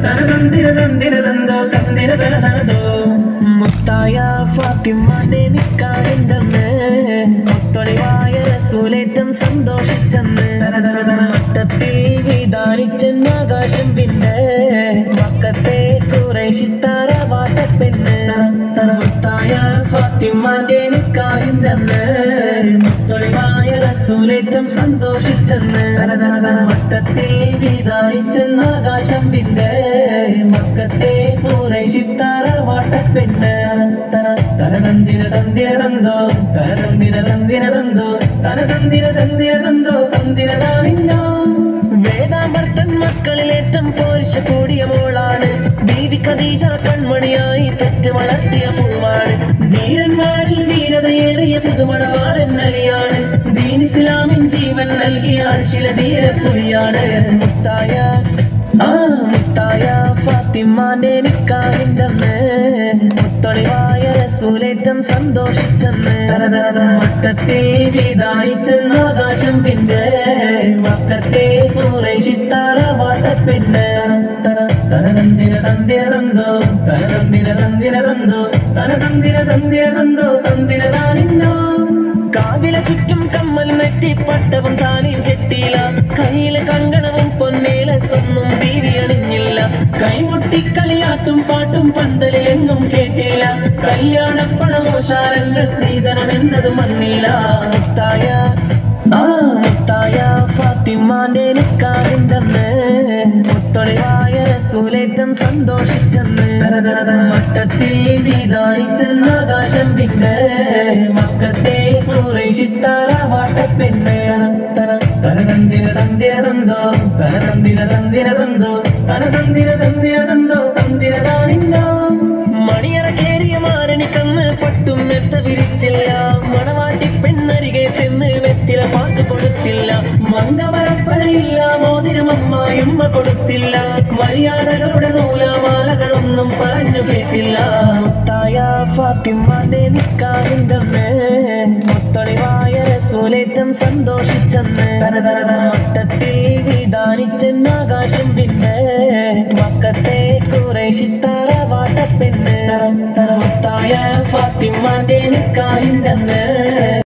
തനതന്തിര തന്തിര തന്തോ തന്തിര തനതനതോ മുത്തായ ഫാത്തിമാന്റെ നിക്കാഹിണ്ടെന്ന് ഒത്തൊളിവായ റസൂലേറ്റം സന്തോഷിച്ചെന്ന് മട്ടത്തിൽ വിധാനിച്ചെന്ന് ആകാശം പിന്നെ മക്കത്തെ കുറേശിത്താറ വാട്ടപ്പെണ്ണ് മുത്തായ ഫാത്തിമാന്റെ നിക്കാഹിണ്ടെന്ന് ഒത്തൊളിവായ റസൂലേറ്റം സന്തോഷിച്ചെന്ന് മട്ടത്തിൽ വിധാനിച്ചെന്ന് ആകാശം പിന്നെ മക്കത്തെ കുറേശിത്താറ വാട്ടപ്പെണ്ണ് തന തനതന്തിര തന്തിര തന്തോ തനതന്തിര തന്തിര തന്തോ തനതന്തിര തന്തിര തന്തോ തന്തിര താനിന്നോ വേദാമർത്തൻ മക്കളിൽ ഏറ്റവും പോരിശ കൂടിയ മോളാണ് ബീവി ഖദീജ കൺമണിയായി പെറ്റ് വളർത്തിയ പൂവാണ് ധീരന്മാരിൽ ധീരതയേറിയ പുതുമണവാളൻ നലിയാണ് ദീൻ ഇസ്ലാമിൻ ജീവൻ നൽകിയ ആഴ്ചില ധീരപ്പുലിയാണ് മുത്തായ ആ മുത്തായ ഫാത്തിമാന്റെ നിക്കാഹിണ്ടെന്ന് മുത്തൊളിവായ റസൂലേറ്റം സന്തോഷിച്ചെന്ന് മട്ടത്തെ വിധാനിച്ചെന്ന് ആകാശം പിന്നെ മക്കത്തെ കുറേശിത്താറ വാട്ടപ്പെണ്ണ് തനതന്തിര തന്തിര തന്തോ തനതന്തിര തന്തിര തന്തോ തനതന്തിര തന്തിര തന്തോ തന്തിര താനിന്നോ കാതില ചുറ്റും കമ്മൽ നെറ്റി പട്ടവും താലിയും കെട്ടിയില്ല കയ്യിലെ കങ്കണവും പൊന്നേല സ്വന്നും ബീവി അണിഞ്ഞില്ല കൈമുട്ടി കളിയാട്ടും പാട്ടും പന്തലിൽ എങ്ങും കേട്ടില്ല കല്യാണപ്പണമോശാലങ്ങൾ ശ്രീധനം എന്നതും വന്നില്ല മുത്തായ ആ മുത്തായ ഫാത്തിമാന്റെ നിക്കാഹിണ്ടെന്ന് മുത്തൊളിവായ റസൂലേറ്റം സന്തോഷിച്ചെന്ന് മട്ടത്തിൽ വിധാനിച്ചെന്ന് ആകാശം പിന്നെ മക്കത്തെ കുറേശിത്താറ വാട്ടപ്പെണ്ണ് തനതന്തിര തന്തിര തന്തോ തനതന്തിര തന്തിര തന്തോ തനതന്തിര തന്തിര തന്തോ തന്തിര താനിന്നോ മണിയറ കേറിയ മാരണിക്കന്ന് പട്ടും മെത്ത വിരിച്ചില്ല മണവാട്ടി പെണ്ണരികെ ചെന്ന് വെത്തില പാക്ക് കൊടുത്തില്ല മംഗമരപ്പഴയില്ല മോതിരമമ്മായുമ്മ കൊടുത്തില്ല മര്യാദകളുടെ നൂലാമാലകളൊന്നും പറഞ്ഞു കേട്ടില്ല മുത്തായ ഫാത്തിമാന്റെ നിക്കാഹിണ്ടെന്ന് മുത്തൊളിവായ റസൂലേറ്റം സന്തോഷിച്ചെന്ന് മട്ടത്തിൽ വിധാനിച്ചെന്ന് ആകാശം പിന്നെ മക്കത്തെ കുറേശിത്താറ വാട്ടപ്പെണ്ണ് മുത്തായ ഫാത്തിമാന്റെ നിക്കാഹിണ്ടെന്ന്